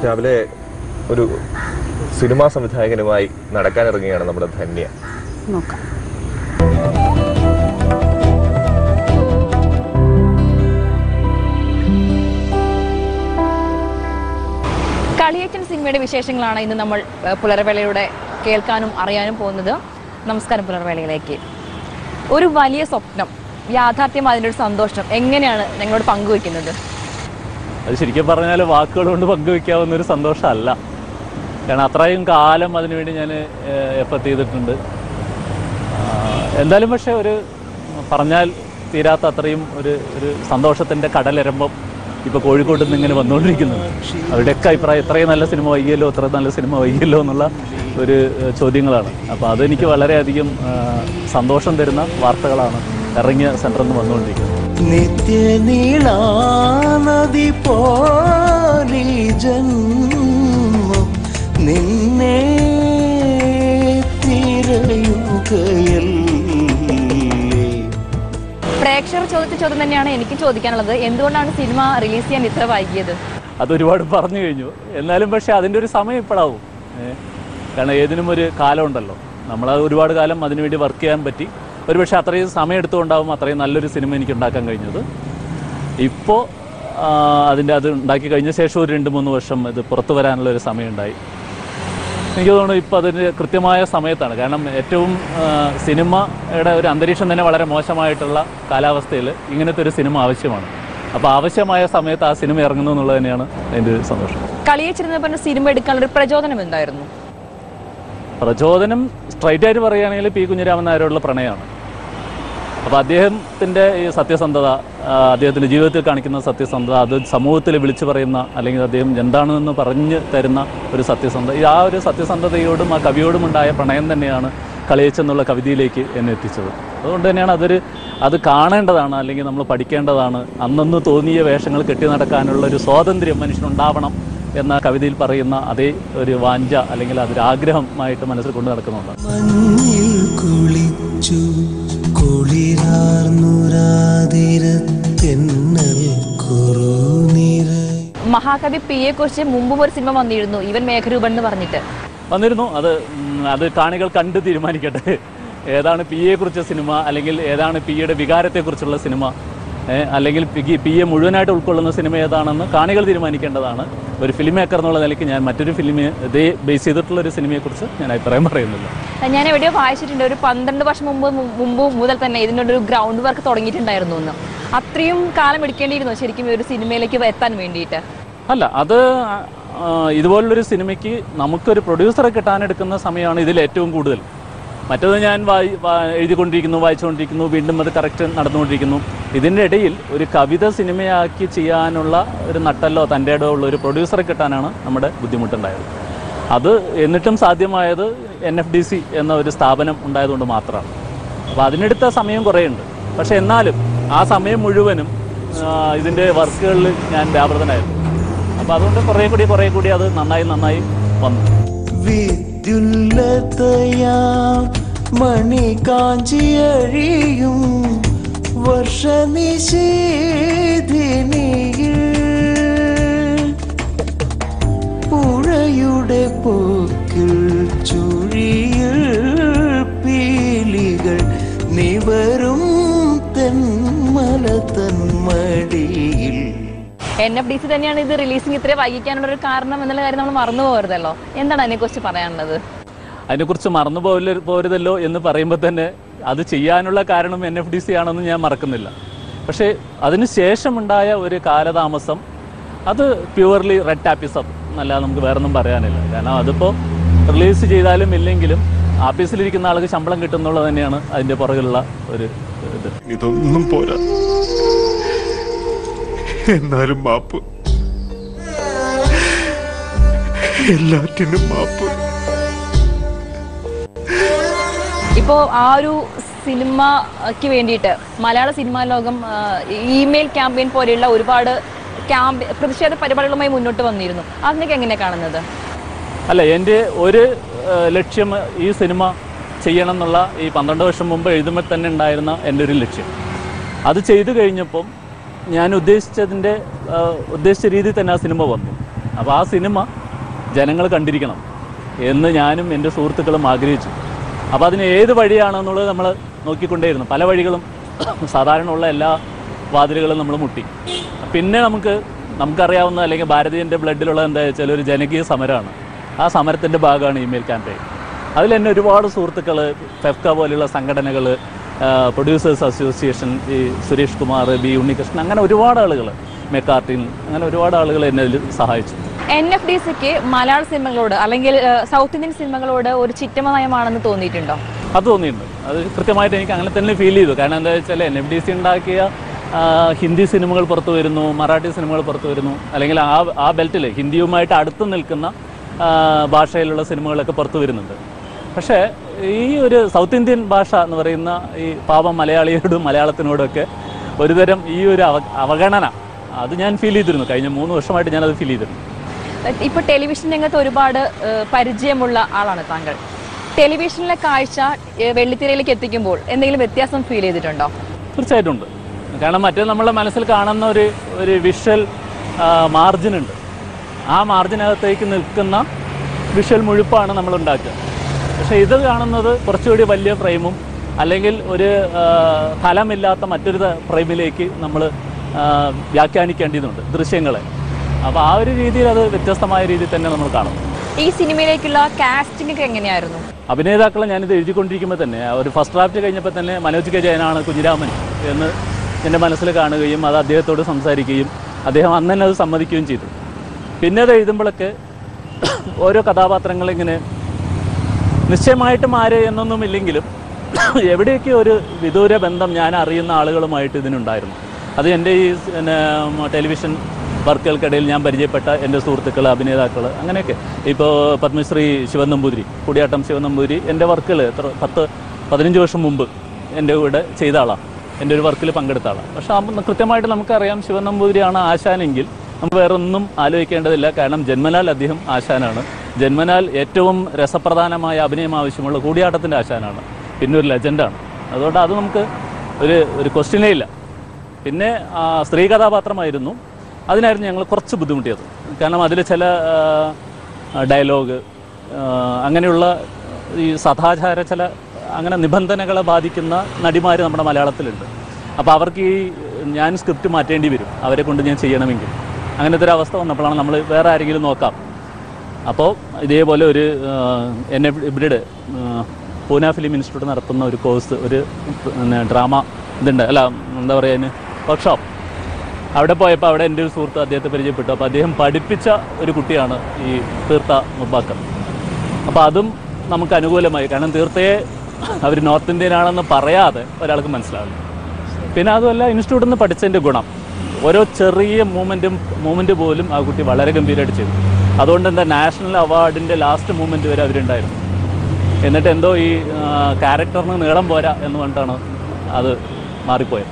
രാവിലെ ഒരു സിനിമാ സംവിധായകനുമായി നടക്കാനിറങ്ങിയാണ് നമ്മുടെ ധന്യ നോക്കാം കളിയേറ്റൻ സിനിമയുടെ വിശേഷങ്ങളാണ് ഇന്ന് നമ്മൾ ഏഹ്, പുലർവേളയുടെ കേൾക്കാനും അറിയാനും പോകുന്നത് നമസ്കാരം പുലർവേളയിലേക്ക് ഒരു വലിയ സ്വപ്നം യാഥാർത്ഥ്യം അതിൻ്റെ ഒരു സന്തോഷം എങ്ങനെയാണ് ഞങ്ങളോട് പങ്കുവെക്കുന്നത് അത് ശരിക്കും പറഞ്ഞാൽ വാക്കുകൾ കൊണ്ട് പങ്കുവെക്കാവുന്ന ഒരു സന്തോഷമല്ല കാരണം അത്രയും കാലം അതിനുവേണ്ടി ഞാൻ എഫർട്ട് ചെയ്തിട്ടുണ്ട് ആ, എന്തായാലും പക്ഷേ ഒരു പറഞ്ഞാൽ തീരാത്ത അത്രയും ഒരു ഒരു സന്തോഷത്തിൻ്റെ കടലിരമ്പം ഇപ്പോൾ കോഴിക്കോട്ട് നിന്ന് ഇങ്ങനെ വന്നുകൊണ്ടിരിക്കുന്നുണ്ട് അവരുടെയൊക്കെ അഭിപ്രായം ഇത്രയും നല്ല സിനിമ വൈകിയല്ലോ ഇത്ര നല്ല സിനിമ വൈകിയല്ലോ എന്നുള്ള ഒരു ഏഹ്, ചോദ്യങ്ങളാണ് അപ്പോൾ അതെനിക്ക് വളരെയധികം ആ, സന്തോഷം തരുന്ന വാർത്തകളാണ് ഇറങ്ങിയ സെൻറ്ററിൽ നിന്ന് വന്നുകൊണ്ടിരിക്കുന്നത് നിത്യനീളാനദി പോലി ജന്മം നിന്നെ തിരയുകയല്ലേ പ്രേക്ഷകർ ചോദിച്ച ചോദ്യം തന്നെയാണ് എനിക്ക് ചോദിക്കാനുള്ളത് എന്തുകൊണ്ടാണ് സിനിമ റിലീസ് ചെയ്യാൻ ഇത്ര വൈകിയത് അതൊരുപാട് പറഞ്ഞു കഴിഞ്ഞു എന്നാലും പക്ഷേ അതിൻ്റെ ഒരു സമയം ഇപ്പോഴാവും ഏ? കാരണം ഏതിനും ഒരു കാലമുണ്ടല്ലോ നമ്മളത് ഒരുപാട് കാലം അതിനുവേണ്ടി വർക്ക് ചെയ്യാൻ പറ്റി ഒരുപക്ഷെ അത്രയും സമയം എടുത്തുകൊണ്ടാവും അത്രയും നല്ലൊരു സിനിമ എനിക്ക് ഉണ്ടാക്കാൻ കഴിഞ്ഞത് ഇപ്പോൾ അതിൻ്റെ അത് ഉണ്ടാക്കി കഴിഞ്ഞ ശേഷം ഒരു രണ്ട് മൂന്ന് വർഷം ഇത് പുറത്തു വരാനുള്ള ഒരു സമയമുണ്ടായി എനിക്ക് തോന്നുന്നു ഇപ്പോൾ അതിന് കൃത്യമായ സമയത്താണ് കാരണം ഏറ്റവും ആ, സിനിമയുടെ ഒരു അന്തരീക്ഷം തന്നെ വളരെ മോശമായിട്ടുള്ള കാലാവസ്ഥയിൽ ഇങ്ങനത്തെ ഒരു സിനിമ ആവശ്യമാണ് അപ്പോൾ ആവശ്യമായ സമയത്ത് ആ സിനിമ ഇറങ്ങുന്നു എന്നുള്ളത് തന്നെയാണ് അതിൻ്റെ ഒരു സന്തോഷം കളിയേച്ചിരുന്ന പറഞ്ഞ സിനിമ എടുക്കാനുള്ള ഒരു പ്രചോദനം എന്തായിരുന്നു പ്രചോദനം സ്ട്രൈറ്റ് ആയിട്ട് പറയുകയാണെങ്കിൽ പി കുഞ്ഞിരാമൻ നായരോടുള്ള പ്രണയമാണ് അപ്പോൾ അദ്ദേഹത്തിൻ്റെ ഈ സത്യസന്ധത ആ, അദ്ദേഹത്തിൻ്റെ ജീവിതത്തിൽ കാണിക്കുന്ന സത്യസന്ധത അത് സമൂഹത്തിൽ വിളിച്ചു പറയുന്ന അല്ലെങ്കിൽ അദ്ദേഹം എന്താണെന്ന് പറഞ്ഞു തരുന്ന ഒരു സത്യസന്ധത ഈ ആ ഒരു സത്യസന്ധതയോടും ആ കവിയോടും ഉണ്ടായ പ്രണയം തന്നെയാണ് കളിയച്ചെന്നുള്ള കവിതയിലേക്ക് എന്നെ എത്തിച്ചത് അതുകൊണ്ട് തന്നെയാണ് അതൊരു അത് കാണേണ്ടതാണ് അല്ലെങ്കിൽ നമ്മൾ പഠിക്കേണ്ടതാണ് അന്നന്ന് തോന്നിയ വേഷങ്ങൾ കെട്ടി നടക്കാനുള്ള ഒരു സ്വാതന്ത്ര്യം മനുഷ്യനുണ്ടാവണം എന്ന കവിതയിൽ പറയുന്ന അതേ ഒരു വാഞ്ച അല്ലെങ്കിൽ അതൊരു ആഗ്രഹമായിട്ട് മനസ്സിൽ കൊണ്ട് നടക്കുന്നുണ്ട് മഞ്ഞിൽ കുളിച്ചു കുളിരാർന്നുരാതിരത്തെന്നൽ കുറുനിര മഹാകവി പി എ കുറിച്ച് മുമ്പും ഒരു സിനിമ വന്നിരുന്നു ഇവൻ മേഘരൂപൻ എന്ന് പറഞ്ഞിട്ട് വന്നിരുന്നു അത് ഉം, അത് കാണികൾ കണ്ട് തീരുമാനിക്കട്ടെ ഏതാണ് പി എ കുറിച്ച സിനിമ അല്ലെങ്കിൽ ഏതാണ് പി എയുടെ വികാരത്തെക്കുറിച്ചുള്ള സിനിമ ഏ, അല്ലെങ്കിൽ പി പി എ മുഴുവനായിട്ട് ഉൾക്കൊള്ളുന്ന സിനിമ ഏതാണെന്ന് കാണികൾ തീരുമാനിക്കേണ്ടതാണ് ഒരു ഫിലിം മേക്കർ എന്നുള്ള നിലയ്ക്ക് ഞാൻ മറ്റൊരു ഫിലിമെ ഇതേ ബേസ് ചെയ്തിട്ടുള്ള ഒരു സിനിമയെക്കുറിച്ച് ഞാൻ അഭിപ്രായം പറയുന്നില്ല ഞാൻ എവിടെയോ വായിച്ചിട്ടുണ്ട് ഒരു പന്ത്രണ്ട് വർഷം മുമ്പ് മുമ്പ് മുതൽ തന്നെ ഇതിൻ്റെ ഒരു ഗ്രൗണ്ട് വർക്ക് തുടങ്ങിയിട്ടുണ്ടായിരുന്നു എന്ന് അത്രയും കാലം എടുക്കേണ്ടിയിരുന്നു ശരിക്കും ഈ ഒരു സിനിമയിലേക്ക് എത്താൻ വേണ്ടിയിട്ട് അല്ല അത് ആ, ഇതുപോലുള്ളൊരു സിനിമയ്ക്ക് നമുക്കൊരു പ്രൊഡ്യൂസറെ കിട്ടാനെടുക്കുന്ന സമയമാണ് ഇതിൽ ഏറ്റവും കൂടുതൽ മറ്റത് ഞാൻ വായി വാ- എഴുതിക്കൊണ്ടിരിക്കുന്നു വായിച്ചുകൊണ്ടിരിക്കുന്നു വീണ്ടും അത് കറക്റ്റ് നടന്നുകൊണ്ടിരിക്കുന്നു ഇതിൻ്റെ ഇടയിൽ ഒരു കവിത സിനിമയാക്കി ചെയ്യാനുള്ള ഒരു നട്ടല്ലോ തൻ്റെ ഇടമോ ഉള്ള ഒരു പ്രൊഡ്യൂസറെ കിട്ടാനാണ് നമ്മുടെ ബുദ്ധിമുട്ടുണ്ടായത് അത് എന്നിട്ടും സാധ്യമായത് എൻ എഫ് ഡി സി എന്ന ഒരു സ്ഥാപനം ഉണ്ടായതുകൊണ്ട് മാത്രമാണ് അപ്പോൾ അതിനെടുത്ത സമയം കുറേയുണ്ട് പക്ഷേ എന്നാലും ആ സമയം മുഴുവനും ആ, ഇതിൻ്റെ വർക്കുകളിൽ ഞാൻ വ്യാപൃതനായിരുന്നു അപ്പോൾ അതുകൊണ്ട് കുറേ കൂടി കുറേ കൂടി അത് നന്നായി നന്നായി വന്നു വിദ്യുല്ലതയാ മണി കാഞ്ചിയഴിയും വർഷനിശീധിനിയിൽ പുഴയുടെ പോക്കിൽ ചുഴിയിൽ പീലികൾ നിവരും തെന്മല തന്മടിയിൽ എൻ എഫ് ഡി സി തന്നെയാണ് ഇത് റിലീസിങ് ഇത്രയും വൈകിക്കാനുള്ള ഒരു കാരണം എന്നുള്ള കാര്യം നമ്മൾ മറന്നു പോകരുതല്ലോ എന്താണ് അതിനെക്കുറിച്ച് പറയാനുള്ളത് അതിനെക്കുറിച്ച് മറന്നു പോല പോരുതല്ലോ എന്ന് പറയുമ്പോൾ തന്നെ അത് ചെയ്യാനുള്ള കാരണം എൻ എഫ് ഡി സി ആണെന്ന് ഞാൻ മറക്കുന്നില്ല പക്ഷേ അതിന് ശേഷമുണ്ടായ ഒരു കാലതാമസം അത് പ്യുവർലി റെഡ് ടാപ്പിസം എന്നല്ലാതെ നമുക്ക് വേറൊന്നും പറയാനില്ല കാരണം അതിപ്പോൾ റിലീസ് ചെയ്താലും ഇല്ലെങ്കിലും ആഫീസിലിരിക്കുന്ന ആൾക്ക് ശമ്പളം കിട്ടുന്നുള്ളത് തന്നെയാണ് അതിൻ്റെ പുറകിലുള്ള ഒരു ഇത് ഇതൊന്നും പോരാ എന്നാലും മാപ്പ് എല്ലാറ്റിനും മാപ്പ് ഇപ്പോൾ ആ ഒരു സിനിമയ്ക്ക് വേണ്ടിയിട്ട് മലയാള സിനിമാ ലോകം ആ, ഇമെയിൽ ക്യാമ്പയിൻ പോലെയുള്ള ഒരുപാട് ക്യാമ്പ് പ്രതിഷേധ പരിപാടികളുമായി മുന്നോട്ട് വന്നിരുന്നു അതിനൊക്കെ എങ്ങനെ കാണുന്നത് അല്ല എൻ്റെ ഒരു ഏഹ്, ലക്ഷ്യം ഈ സിനിമ ചെയ്യണം എന്നുള്ള ഈ പന്ത്രണ്ട് വർഷം മുമ്പ് എഴുതുമ്പോൾ തന്നെ ഉണ്ടായിരുന്ന എൻ്റെ ഒരു ലക്ഷ്യം അത് ചെയ്തു കഴിഞ്ഞപ്പം ഞാൻ ഉദ്ദേശിച്ചതിൻ്റെ ഏഹ്, ഉദ്ദേശിച്ച രീതിയിൽ തന്നെ ആ സിനിമ വന്നു അപ്പോൾ ആ സിനിമ ജനങ്ങൾ കണ്ടിരിക്കണം എന്ന് ഞാനും എൻ്റെ സുഹൃത്തുക്കളും ആഗ്രഹിച്ചു അപ്പോൾ അതിന് ഏത് വഴിയാണെന്നുള്ളത് നമ്മൾ നോക്കിക്കൊണ്ടേയിരുന്നു പല വഴികളും സാധാരണ ഉള്ള എല്ലാ വാതിലുകളും നമ്മൾ മുട്ടി പിന്നെ നമുക്ക് നമുക്കറിയാവുന്ന അല്ലെങ്കിൽ ഭാരതീയൻ്റെ ബ്ലഡിലുള്ള എന്താ വെച്ചാൽ ഒരു ജനകീയ സമരമാണ് ആ സമരത്തിൻ്റെ ഭാഗമാണ് ഇമെയിൽ ക്യാമ്പയിൻ അതിൽ തന്നെ ഒരുപാട് സുഹൃത്തുക്കൾ ഫെഫ്ക പോലെയുള്ള സംഘടനകൾ പ്രൊഡ്യൂസേഴ്സ് അസോസിയേഷൻ ഈ സുരേഷ് കുമാർ ബി ഉണ്ണികൃഷ്ണൻ അങ്ങനെ ഒരുപാട് ആളുകൾ മെക്കാർട്ടിൻ അങ്ങനെ ഒരുപാട് ആളുകൾ എന്നെ അതിൽ സഹായിച്ചു എൻ എഫ് ഡി സിക്ക് മലയാള സിനിമകളോട് അല്ലെങ്കിൽ ഏഹ്, സൗത്ത് ഇന്ത്യൻ സിനിമകളോട് ഒരു ചിറ്റമ നയമാണെന്ന് തോന്നിയിട്ടുണ്ടോ അത് തോന്നിയിട്ടുണ്ട് അത് കൃത്യമായിട്ട് എനിക്ക് അങ്ങനെ തന്നെ ഫീൽ ചെയ്തു കാരണം എന്താ വെച്ചാൽ എൻ എഫ് ഡി സി ഉണ്ടാക്കിയ ആ, ഹിന്ദി സിനിമകൾ പുറത്തു വരുന്നു മറാഠി സിനിമകൾ പുറത്തു വരുന്നു അല്ലെങ്കിൽ ആ ആ ബെൽറ്റിൽ ഹിന്ദിയുമായിട്ട് അടുത്ത് നിൽക്കുന്ന ആ, ഭാഷയിലുള്ള സിനിമകളൊക്കെ പുറത്തു വരുന്നുണ്ട് പക്ഷേ ഈ ഒരു സൗത്ത് ഇന്ത്യൻ ഭാഷ എന്ന് പറയുന്ന ഈ പാവം മലയാളിയോടും മലയാളത്തിനോടൊക്കെ ഒരുതരം ഈ ഒരു അവ അവഗണന അത് ഞാൻ ഫീൽ ചെയ്തിരുന്നു കഴിഞ്ഞ മൂന്ന് വർഷമായിട്ട് ഞാനത് ഫീൽ ചെയ്തിരുന്നു ഇപ്പൊ ടെലിവിഷൻ രംഗത്ത് ഒരുപാട് ഏഹ്, പരിചയമുള്ള ആളാണ് താങ്കൾ ടെലിവിഷനിലെ കാഴ്ച ഏഹ്, വെള്ളിത്തിരയിലേക്ക് എത്തിക്കുമ്പോൾ എന്തെങ്കിലും വ്യത്യാസം ഫീൽ ചെയ്തിട്ടുണ്ടോ തീർച്ചയായിട്ടും ഉണ്ട് കാരണം മറ്റേ നമ്മളെ മനസ്സിൽ കാണുന്ന ഒരു ഒരു വിഷ്വൽ മാർജിൻ ഉണ്ട് ആ മാർജിനകത്തേക്ക് നിൽക്കുന്ന വിഷ്വൽ മുഴുപ്പാണ് നമ്മൾ ഉണ്ടാക്കുക പക്ഷേ ഇത് കാണുന്നത് കുറച്ചുകൂടി വലിയ ഫ്രെയിമും അല്ലെങ്കിൽ ഒരു ആ, ഫലമില്ലാത്ത മറ്റൊരു ത- ഫ്രെയിമിലേക്ക് നമ്മൾ വ്യാഖ്യാനിക്കേണ്ടതുണ്ട് ദൃശ്യങ്ങളെ അപ്പോൾ ആ ഒരു രീതിയിൽ അത് വ്യത്യസ്തമായ രീതിയിൽ തന്നെ നമ്മൾ കാണും ഈ സിനിമയിലേക്കുള്ള കാസ്റ്റിംഗ് ഒക്കെ എങ്ങനെയായിരുന്നു അഭിനേതാക്കളെ ഞാനിത് എഴുതിക്കൊണ്ടിരിക്കുമ്പോൾ തന്നെ ആ ഒരു ഫസ്റ്റ് ഡ്രാഫ്റ്റ് കഴിഞ്ഞപ്പോൾ തന്നെ മനോജ് കെ ജയനാണ് കുഞ്ഞിരാമൻ എന്ന് എൻ്റെ മനസ്സിൽ കാണുകയും അത് അദ്ദേഹത്തോട് സംസാരിക്കുകയും അദ്ദേഹം അന്ന് തന്നെ അത് സമ്മതിക്കുകയും ചെയ്തു പിന്നെ അത് എഴുതുമ്പോഴൊക്കെ ഓരോ കഥാപാത്രങ്ങളിങ്ങനെ നിശ്ചയമായിട്ടും ആര് എന്നൊന്നുമില്ലെങ്കിലും എവിടെയൊക്കെ ഒരു വിദൂര ബന്ധം ഞാൻ അറിയുന്ന ആളുകളുമായിട്ട് ഇതിനുണ്ടായിരുന്നു അത് എൻ്റെ ഈ പിന്നെ ടെലിവിഷൻ വർക്കുകൾക്കിടയിൽ ഞാൻ പരിചയപ്പെട്ട എൻ്റെ സുഹൃത്തുക്കൾ അഭിനേതാക്കൾ അങ്ങനെയൊക്കെ ഇപ്പോൾ പത്മശ്രീ ശിവൻ നമ്പൂതിരി കുടിയാട്ടം ശിവൻ നമ്പൂതിരി എൻ്റെ വർക്കുകൾ എത്ര പത്ത് പതിനഞ്ച് വർഷം മുമ്പ് എൻ്റെ കൂടെ ചെയ്ത ആളാണ് എൻ്റെ ഒരു വർക്കിൽ പങ്കെടുത്ത ആളാണ് പക്ഷേ അന്ന് കൃത്യമായിട്ട് നമുക്കറിയാം ശിവൻ നമ്പൂതിരിയാണ് ആശാനെങ്കിൽ നമുക്ക് വേറെ ഒന്നും ആലോചിക്കേണ്ടതില്ല കാരണം ജന്മനാൽ അദ്ദേഹം ആശാനാണ് ജന്മനാൽ ഏറ്റവും രസപ്രധാനമായ അഭിനയം ആവശ്യമുള്ള കൂടിയാട്ടത്തിൻ്റെ ആശാനാണ് പിന്നെ ഒരു ലെജൻഡാണ് അതുകൊണ്ട് അത് നമുക്ക് ഒരു ഒരു ക്വസ്റ്റ്യനേ ഇല്ല പിന്നെ ആ, സ്ത്രീ കഥാപാത്രമായിരുന്നു അതിനായിരുന്നു ഞങ്ങൾ കുറച്ച് ബുദ്ധിമുട്ടിയത് കാരണം അതിൽ ചില ഡയലോഗ് അങ്ങനെയുള്ള ഈ സദാചാര ചില അങ്ങനെ നിബന്ധനകളെ ബാധിക്കുന്ന നടിമാർ നമ്മുടെ മലയാളത്തിലുണ്ട് അപ്പോൾ അവർക്ക് ഈ ഞാൻ സ്ക്രിപ്റ്റ് മാറ്റേണ്ടി വരും അവരെ കൊണ്ട് ഞാൻ ചെയ്യണമെങ്കിൽ അങ്ങനത്തെ ഒരു അവസ്ഥ വന്നപ്പോഴാണ് നമ്മൾ വേറെ ആരെങ്കിലും നോക്കാം അപ്പോൾ ഇതേപോലെ ഒരു എന്നെ ഇവിടെ പൂന ഫിലിം ഇൻസ്റ്റിറ്റ്യൂട്ട് നടത്തുന്ന ഒരു കോഴ്സ് ഒരു പിന്നെ ഡ്രാമ ഇതുണ്ട് അല്ല എന്താ പറയുക അതിന് വർക്ക്ഷോപ്പ് അവിടെ പോയപ്പോൾ അവിടെ എൻ്റെ ഒരു സുഹൃത്ത് അദ്ദേഹത്തെ പരിചയപ്പെട്ടു അപ്പോൾ അദ്ദേഹം പഠിപ്പിച്ച ഒരു കുട്ടിയാണ് ഈ തീർത്ത മുബാക്കർ അപ്പോൾ അതും നമുക്ക് അനുകൂലമായി കാരണം തീർത്തയെ അവർ നോർത്ത് ഇന്ത്യൻ ആണെന്ന് പറയാതെ ഒരാൾക്ക് മനസ്സിലാവില്ല പിന്നെ അതുമല്ല ഇൻസ്റ്റിറ്റ്യൂട്ടിൽ നിന്ന് പഠിച്ചതിൻ്റെ ഗുണം ഓരോ ചെറിയ മൂമെൻറ്റും മൂമെൻറ്റ് പോലും ആ കുട്ടി വളരെ ഗംഭീരമായിട്ട് ചെയ്തു അതുകൊണ്ട് എന്താ നാഷണൽ അവാർഡിൻ്റെ ലാസ്റ്റ് മൂമെൻറ്റ് വരെ അവരുണ്ടായിരുന്നു എന്നിട്ട് എന്തോ ഈ ക്യാരക്ടറിന് നീളം പോരാ എന്ന് പറഞ്ഞിട്ടാണ് അത് മാറിപ്പോയത്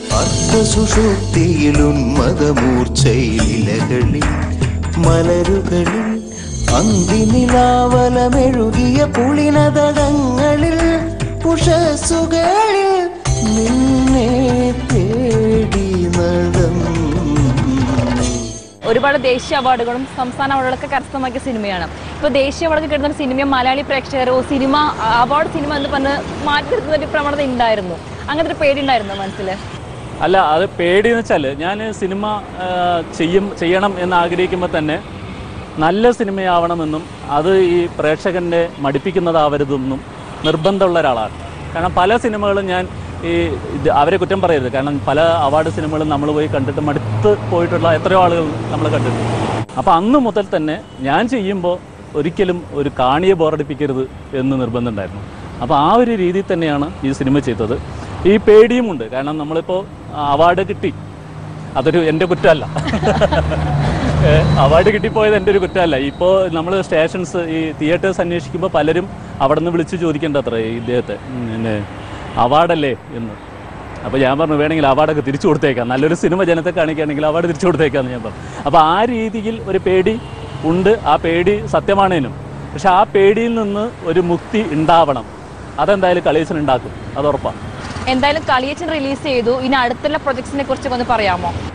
അർത്ഥസുഷുപ്തിയിലുന്മതമൂർച്ചയിലകളിൽ മലരുകളിൽ അന്തിനിലാവലമെഴുകിയ പുളിനതടങ്ങളിൽ ഉഷസുകളിൽ നിന്നെ തേടി നടന്നു ഒരുപാട് ദേശീയ അവാർഡുകളും സംസ്ഥാന അവാർഡുകളൊക്കെ കരസ്ഥമാക്കിയ സിനിമയാണ് ഇപ്പോൾ ദേശീയ അവാർഡ് കിട്ടുന്ന സിനിമ മലയാളി പ്രേക്ഷകർ ഓ സിനിമ അവാർഡ് സിനിമ എന്ന് പറഞ്ഞ് മാറ്റി നിർത്തുന്ന ഒരു പ്രവണത ഉണ്ടായിരുന്നു അങ്ങനത്തെ ഒരു പേടി ഉണ്ടായിരുന്നു മനസ്സിൽ അല്ല അത് പേടിയെന്ന് വെച്ചാൽ ഞാൻ സിനിമ ആ, ചെയ്യും ചെയ്യണം എന്ന് ആഗ്രഹിക്കുമ്പോൾ തന്നെ നല്ല സിനിമയാവണമെന്നും അത് ഈ പ്രേക്ഷകനെ മടിപ്പിക്കുന്നതാവരുതെന്നും നിർബന്ധമുള്ള ഒരാളാണ് കാരണം പല സിനിമകളും ഞാൻ ഈ ഇത് അവരെ കുറ്റം പറയരുത് കാരണം പല അവാർഡ് സിനിമകളും നമ്മൾ പോയി കണ്ടിട്ട് മടുത്ത് പോയിട്ടുള്ള എത്രയോ ആളുകൾ നമ്മൾ കണ്ടിട്ടുണ്ട് അപ്പോൾ അന്ന് മുതൽ തന്നെ ഞാൻ ചെയ്യുമ്പോൾ ഒരിക്കലും ഒരു കാണിയെ ബോറടിപ്പിക്കരുത് എന്ന് നിർബന്ധമുണ്ടായിരുന്നു അപ്പോൾ ആ ഒരു രീതിയിൽ തന്നെയാണ് ഈ സിനിമ ചെയ്തത് ഈ പേടിയുമുണ്ട് കാരണം നമ്മളിപ്പോൾ അവാർഡ് കിട്ടി അതൊരു എൻ്റെ കുറ്റമല്ല ഏ, അവാർഡ് കിട്ടിപ്പോയത് എൻ്റെ ഒരു കുറ്റമല്ല ഇപ്പോൾ നമ്മൾ സ്റ്റേഷൻസ് ഈ തിയേറ്റേഴ്സ് അന്വേഷിക്കുമ്പോൾ പലരും അവിടെ നിന്ന് വിളിച്ച് ചോദിക്കേണ്ട അത്ര ഈ ഇദ്ദേഹത്തെ ഉം, പിന്നെ അവാർഡല്ലേ എന്ന് അപ്പോൾ ഞാൻ പറഞ്ഞു വേണമെങ്കിൽ അവാർഡൊക്കെ തിരിച്ചു കൊടുത്തേക്കാം നല്ലൊരു സിനിമ ജനത്തെ കാണിക്കുകയാണെങ്കിൽ അവാർഡ് തിരിച്ചു കൊടുത്തേക്കാമെന്ന് ഞാൻ പറഞ്ഞു അപ്പോൾ ആ രീതിയിൽ ഒരു പേടി ഉണ്ട് ആ പേടി സത്യമാണേനും പക്ഷെ ആ പേടിയിൽ നിന്ന് ഒരു മുക്തി ഉണ്ടാവണം അതെന്തായാലും കളീസൻ ഉണ്ടാക്കും അത് ഉറപ്പാണ് എന്തായാലും കളിയച്ചൻ റിലീസ് ചെയ്തു ഇനി അടുത്തുള്ള പ്രൊജക്ട്സിനെ കുറിച്ചൊക്കെ ഒന്ന് പറയാമോ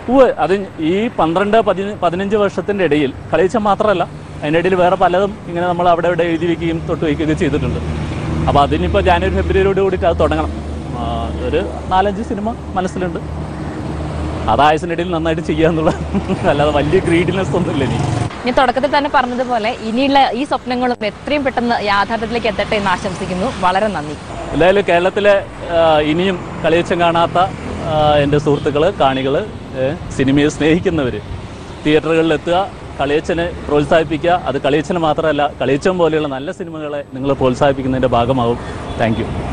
ഉവ് അത് ഈ പന്ത്രണ്ട് പതിന പതിനഞ്ച് വർഷത്തിൻ്റെ ഇടയിൽ കളിച്ച മാത്രമല്ല അതിൻ്റെ ഇടയിൽ വേറെ പലതും ഇങ്ങനെ നമ്മൾ അവിടെ ഇവിടെ എഴുതി വയ്ക്കുകയും തൊട്ട് വയ്ക്കുകയൊക്കെ ചെയ്തിട്ടുണ്ട് അപ്പോൾ അതിനിപ്പോൾ ജാനുവരി ഫെബ്രുവരിയോട് കൂടിയിട്ട് അത് തുടങ്ങണം ആ, ഒരു നാലഞ്ച് സിനിമ മനസ്സിലുണ്ട് അത് ആയുസിൻ്റെ ഇടയിൽ നന്നായിട്ട് ചെയ്യുക എന്നുള്ള അല്ലാതെ വലിയ ഗ്രീഡിനെസ് ഒന്നുമില്ല ഇനി ഞാൻ തുടക്കത്തിൽ തന്നെ പറഞ്ഞതുപോലെ ഇനിയുള്ള ഈ സ്വപ്നങ്ങളും എത്രയും പെട്ടെന്ന് യാഥാർത്ഥ്യത്തിലേക്ക് എത്തട്ടെ എന്ന് ആശംസിക്കുന്നു വളരെ നന്ദി എന്തായാലും കേരളത്തിലെ ആ, ഇനിയും കളിയച്ചം കാണാത്ത ആ, എൻ്റെ സുഹൃത്തുക്കൾ കാണികൾ സിനിമയെ സ്നേഹിക്കുന്നവർ തിയേറ്ററുകളിൽ എത്തുക കളിയച്ചനെ പ്രോത്സാഹിപ്പിക്കുക അത് കളിയച്ചന് മാത്രമല്ല കളിയച്ചൻ പോലെയുള്ള നല്ല സിനിമകളെ നിങ്ങൾ പ്രോത്സാഹിപ്പിക്കുന്നതിൻ്റെ ഭാഗമാവും താങ്ക് യു